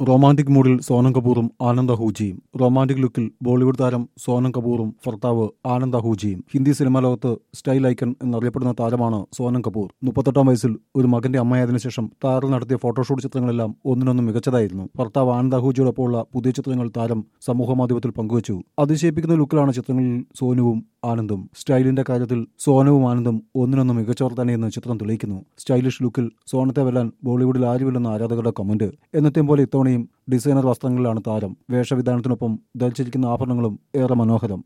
romantic മൂഡിൽ സോനം കപൂറും ആനന്ദ് അഹൂജിയും റൊമാന്റിക് ലുക്കിൽ ബോളിവുഡ് താരം സോനം കപൂറും ഭർത്താവ് ആനന്ദ് അഹൂജിയും ഹിന്ദി സിനിമാ ലോകത്ത് സ്റ്റൈൽ ഐക്കൺ എന്നറിയപ്പെടുന്ന താരമാണ് സോനം കപൂർ മുപ്പത്തെട്ടാം വയസ്സിൽ ഒരു മകന്റെ അമ്മയായതിനു ശേഷം താരം നടത്തിയ ഫോട്ടോഷൂട്ട് ചിത്രങ്ങളെല്ലാം ഒന്നിനൊന്നും മികച്ചതായിരുന്നു ഭർത്താവ് ആനന്ദ് അഹൂജിയോടൊപ്പമുള്ള പുതിയ ചിത്രങ്ങൾ താരം സമൂഹമാധ്യമത്തിൽ പങ്കുവച്ചു അതിശയിപ്പിക്കുന്ന ലുക്കിലാണ് ചിത്രങ്ങളിൽ സോനുവും ആനന്ദും സ്റ്റൈലിന്റെ കാര്യത്തിൽ സോനവും ആനന്ദും ഒന്നിനൊന്നും മികച്ചവർ തന്നെയെന്ന് ചിത്രം തെളിയിക്കുന്നു സ്റ്റൈലിഷ് ലുക്കിൽ സോനത്തെ വെല്ലാൻ ബോളിവുഡിൽ ആരുമില്ലെന്ന ആരാധകരുടെ കമന്റ് എന്നത്തെയും പോലെ ഇത്തവണയും ഡിസൈനർ വസ്ത്രങ്ങളിലാണ് താരം വേഷവിധാനത്തിനൊപ്പം ധരിച്ചിരിക്കുന്ന ആഭരണങ്ങളും ഏറെ മനോഹരം